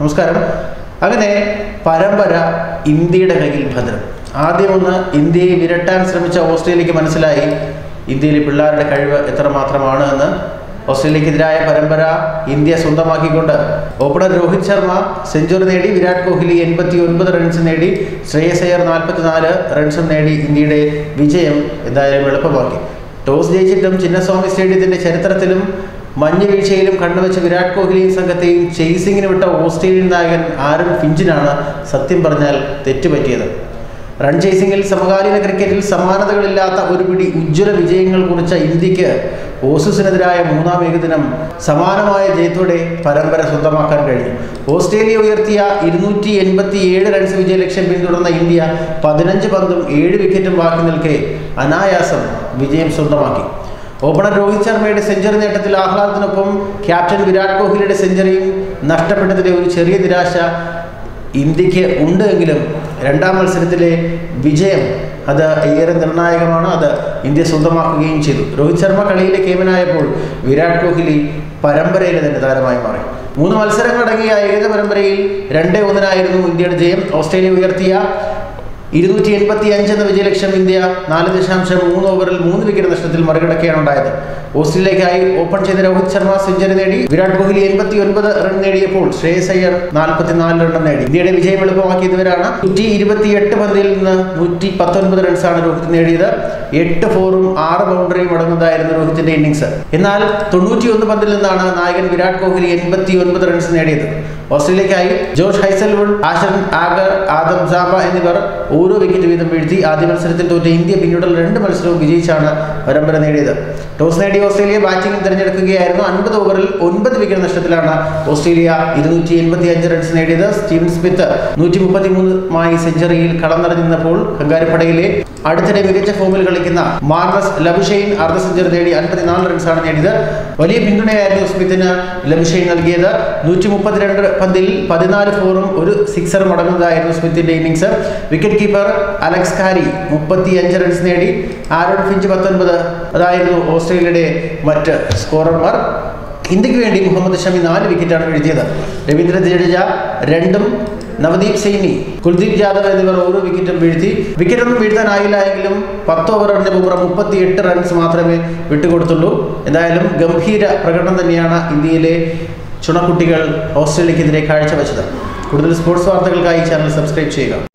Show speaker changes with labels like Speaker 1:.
Speaker 1: നമസ്കാരം അങ്ങനെ പരമ്പര ഇന്ത്യയുടെ കയ്യിൽ ഭദ്രം ആദ്യമൊന്ന് ഇന്ത്യയെ വിരട്ടാൻ ശ്രമിച്ച ഓസ്ട്രേലിയക്ക് മനസ്സിലായി ഇന്ത്യയിലെ പിള്ളേരുടെ കഴിവ് എത്രമാത്രമാണ് എന്ന് ഓസ്ട്രേലിയക്കെതിരായ പരമ്പര ഇന്ത്യ സ്വന്തമാക്കിക്കൊണ്ട് ഓപ്പണർ രോഹിത് ശർമ്മ സെഞ്ചുറി നേടി വിരാട് കോഹ്ലി എൺപത്തി ഒൻപത് റൺസ് നേടി ശ്രേയസ് അയ്യർ നാൽപ്പത്തിനാല് റൺസും നേടി ഇന്ത്യയുടെ വിജയം എന്തായാലും എളുപ്പമാക്കി ടോസ് ജയിച്ചിട്ടും ചിന്നസ്വാമി സ്റ്റേഡിയത്തിന്റെ ചരിത്രത്തിലും മഞ്ഞ് വീഴ്ചയിലും കണ്ണുവെച്ച വിരാട് കോഹ്ലിയും സംഘത്തെയും ചേസിങ്ങിന് വിട്ട ഓസ്ട്രേലിയൻ നായകൻ ആരൺ ഫിഞ്ചിനാണ് സത്യം പറഞ്ഞാൽ തെറ്റുപറ്റിയത് റൺ ചേസിംഗിൽ സമകാലീന ക്രിക്കറ്റിൽ സമാനതകളില്ലാത്ത ഒരു പിടി ഉജ്ജ്വല വിജയങ്ങൾ കുറിച്ച ഇന്ത്യക്ക് ഓസീസിനെതിരായ മൂന്നാം ഏകദിനം സമാനമായ ജയത്തോടെ പരമ്പര സ്വന്തമാക്കാൻ കഴിഞ്ഞു ഓസ്ട്രേലിയ ഉയർത്തിയ ഇരുന്നൂറ്റി എൺപത്തി ഏഴ് റൺസ് വിജയലക്ഷ്യം പിന്തുടർന്ന ഇന്ത്യ പതിനഞ്ച് പന്തും ഏഴ് വിക്കറ്റും ബാക്കി നിൽക്കെ അനായാസം വിജയം സ്വന്തമാക്കി ഓപ്പണർ രോഹിത് ശർമ്മയുടെ സെഞ്ചുറി നേട്ടത്തിൽ ആഹ്ലാദത്തിനൊപ്പം ക്യാപ്റ്റൻ വിരാട് കോഹ്ലിയുടെ സെഞ്ചുറിയും നഷ്ടപ്പെട്ടതിലെ ഒരു ചെറിയ നിരാശ ഇന്ത്യക്ക് ഉണ്ട് എങ്കിലും രണ്ടാം മത്സരത്തിലെ വിജയം അത് ഏറെ നിർണായകമാണ് അത് ഇന്ത്യ സ്വന്തമാക്കുകയും ചെയ്തു രോഹിത് ശർമ്മ കളിയിലെ കേമനായപ്പോൾ വിരാട് കോഹ്ലി പരമ്പരയിലെ തന്നെ താരമായി മാറി മൂന്ന് മത്സരങ്ങളടങ്ങിയ ഏക പരമ്പരയിൽ രണ്ടേ ഒന്നിനായിരുന്നു ഇന്ത്യയുടെ ജയം ഓസ്ട്രേലിയ ഉയർത്തിയ ഇരുന്നൂറ്റി എൺപത്തി അഞ്ച് എന്ന വിജയലക്ഷ്യം ഇന്ത്യ നാല് ദശാംശം മൂന്ന് ഓവറിൽ മൂന്ന് വിക്കറ്റ് നഷ്ടത്തിൽ മറികടക്കുകയാണ് ഉണ്ടായത് ഓസ്ട്രേലിയക്കായി ഓപ്പൺ ചെയ്ത രോഹിത് ശർമ്മ സെഞ്ചുറി നേടി വിരാട് കോഹ്ലി എൺപത്തി ഒൻപത് റൺ നേടിയപ്പോൾ ശ്രേയസ് അയ്യർ നാൽപ്പത്തിനാല് റൺ നേടി ഇന്ത്യയുടെ വിജയം എളുപ്പമാക്കിയത് ഇവരാണ് നൂറ്റി ഇരുപത്തിയെട്ട് പന്തിൽ നിന്ന് നൂറ്റി പത്തൊൻപത് റൺസാണ് രോഹിത് നേടിയത് എട്ട് ഫോറും ആറ് ബൗണ്ടറിയും അടങ്ങുന്നതായിരുന്നു രോഹിത്തിന്റെ ഇന്നിംഗ്സ് എന്നാൽ തൊണ്ണൂറ്റിയൊന്ന് പന്തിൽ നിന്നാണ് നായകൻ വിരാട് കോഹ്ലി എൺപത്തി ഒൻപത് റൺസ് നേടിയത് ഓസ്ട്രേലിയക്കായി ജോർജ് ഹൈസൽവുഡ് ആഷർ ആഗർ ആദം സാബ എന്നിവർ ഓരോ വിക്കറ്റ് വീതം വീഴ്ത്തി ആദ്യ മത്സരത്തിൽ തോറ്റ ഇന്ത്യ പിന്നീടുള്ള രണ്ട് മത്സരവും വിജയിച്ചാണ് പരമ്പര നേടിയത് ടോസ് നേടിയ ഓസ്ട്രേലിയ ബാറ്റിംഗ് തിരഞ്ഞെടുക്കുകയായിരുന്നു അൻപത് ഓവറിൽ ഒൻപത് വിക്കറ്റ് നഷ്ടത്തിലാണ് ഓസ്ട്രേലിയ ഇരുന്നൂറ്റി എൺപത്തി അഞ്ച് റൺസ് നേടിയത് സ്റ്റീവൻ സ്മിത്ത് നൂറ്റി മുപ്പത്തി മൂന്നുമായി സെഞ്ചുറിയിൽ കളം നിറഞ്ഞപ്പോൾ കങ്കാരിപ്പടയിലെ അടുത്തിടെ മികച്ച ഫോമിൽ കളിക്കുന്ന മാർണസ് ലബുഷെയിൻ അർദ്ധ സെഞ്ചുറി നേടി അൻപത്തിനാല് റൺസാണ് നേടിയത് വലിയ പിന്തുണയായിരുന്നു സ്മിത്തിന് ലബുഷെയിൻ നൽകിയത് നൂറ്റി മുപ്പത്തിരണ്ട് പന്തിൽ പതിനാല് ഫോറും ഒരു സിക്സറും അടങ്ങുന്നതായിരുന്നു സ്മിത്തിന്റെ innings wicket keeper Alex Carey മുപ്പത്തി അഞ്ച് റൺസ് നേടി ആരോൺ ഫിഞ്ച് പത്തൊൻപത് അതായിരുന്നു ഓസ്ട്രേലിയയുടെ മറ്റ് സ്കോറർമാർ ഇന്ത്യക്ക് വേണ്ടി മുഹമ്മദ് ഷമി നാല് വിക്കറ്റാണ് വീഴ്ത്തിയത് രവീന്ദ്ര ജഡേജ രണ്ടും നവദീപ് സൈനി കുൽദീപ് ജാദവ് എന്നിവർ ഓരോ വിക്കറ്റും വീഴ്ത്തി വിക്കറ്റൊന്നും വീഴ്ത്താനായില്ല എങ്കിലും പത്ത് ഓവറിന് മുമ്പ് മുപ്പത്തി എട്ട് റൺസ് മാത്രമേ വിട്ടുകൊടുത്തുള്ളൂ എന്തായാലും ഗംഭീര പ്രകടനം തന്നെയാണ് ഇന്ത്യയിലെ ചുണക്കുട്ടികൾ ഓസ്ട്രേലിയക്കെതിരെ കാഴ്ചവെച്ചത് കൂടുതൽ സ്പോർട്സ് വാർത്തകൾക്കായി ചാനൽ സബ്സ്ക്രൈബ് ചെയ്യുക